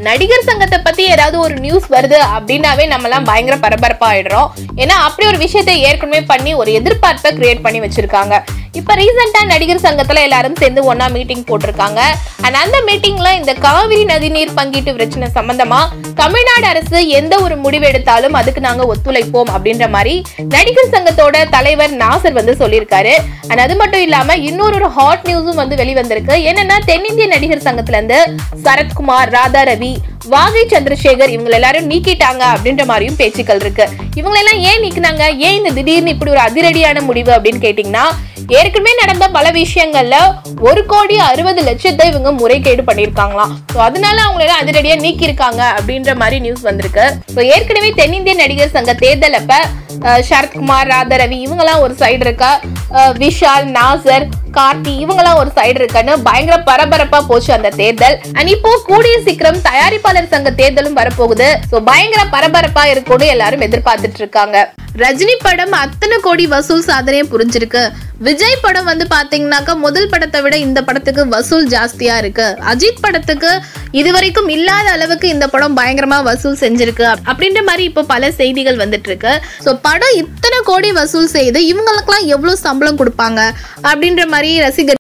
நடிகர் சங்கத்தை பத்தி ஏதாவது ஒரு நியூஸ் வருது அப்படின்னாவே நம்ம எல்லாம் பயங்கர பரபரப்பா ஆயிடுறோம் ஏன்னா அப்படி ஒரு விஷயத்தை ஏற்கனவே பண்ணி ஒரு எதிர்பார்ப்பை கிரியேட் பண்ணி வச்சிருக்காங்க இப்ப ரீசெண்டா நடிகர் சங்கத்துல எல்லாரும் சேர்ந்து ஒண்ணா மீட்டிங் போட்டிருக்காங்க அண்ட் அந்த மீட்டிங்ல இந்த காவிரி நதிநீர் பங்கீட்டு பிரச்சனை சம்பந்தமா தமிழ்நாடு அரசு எந்த ஒரு முடிவு எடுத்தாலும் அதுக்கு நாங்க ஒத்துழைப்போம் அப்படின்ற மாதிரி நடிகர் சங்கத்தோட தலைவர் நாசர் வந்து சொல்லியிருக்காரு அண்ட் அது மட்டும் இல்லாம இன்னொரு ஒரு ஹாட் நியூஸும் வந்து வெளிவந்திருக்கு என்னன்னா தென்னிந்திய நடிகர் சங்கத்துல இருந்து சரத்குமார் ராதா ரவி வாகை சந்திரசேகர் இவங்க எல்லாரும் நீக்கிட்டாங்க அப்படின்ற மாதிரியும் பேச்சுக்கள் இருக்கு இவங்க எல்லாம் ஏன் நீக்கினாங்க ஏன் இந்த திடீர்னு இப்படி ஒரு அதிரடியான முடிவு அப்படின்னு கேட்டீங்கன்னா ஏற்கனவே நடந்த பல விஷயங்கள்ல ஒரு கோடி அறுபது லட்சத்தை இவங்க முறைகேடு பண்ணியிருக்காங்களாம் ஸோ அதனால அவங்க எல்லாம் அதிரடியா நீக்கியிருக்காங்க அப்படின்ற மாதிரி நியூஸ் வந்திருக்கு ஸோ ஏற்கனவே தென்னிந்திய நடிகர் சங்க தேர்தல் அப்ப அஹ், சரத்குமார் ராதாரவி இவங்கெல்லாம் ஒரு சைடு இருக்கா அஹ், விஷால் நாசர் கார்த்தி இவங்கெல்லாம் ஒரு சைடு இருக்கான்னு பயங்கர பரபரப்பா போச்சு அந்த தேர்தல் அண்ட் இப்போ கூடிய சீக்கிரம் தயாரிப்பாளர் சங்க தேர்தலும் வரப்போகுது சோ பயங்கர பரபரப்பா இருக்கும்னு எல்லாரும் எதிர்பார்த்துட்டு இருக்காங்க ரஜினி படம் அத்தனை கோடி வசூல் சாதனையை புரிஞ்சிருக்கு விஜய் படம் வந்து பாத்தீங்கன்னாக்கா முதல் படத்தை விட இந்த படத்துக்கு வசூல் ஜாஸ்தியா இருக்கு அஜித் படத்துக்கு இதுவரைக்கும் இல்லாத அளவுக்கு இந்த படம் பயங்கரமா வசூல் செஞ்சிருக்கு அப்படின்ற மாதிரி இப்போ பல செய்திகள் வந்துட்டு இருக்கு ஸோ படம் இத்தனை கோடி வசூல் செய்து இவங்களுக்கெல்லாம் எவ்வளவு சம்பளம் கொடுப்பாங்க அப்படின்ற மாதிரி ரசிகர்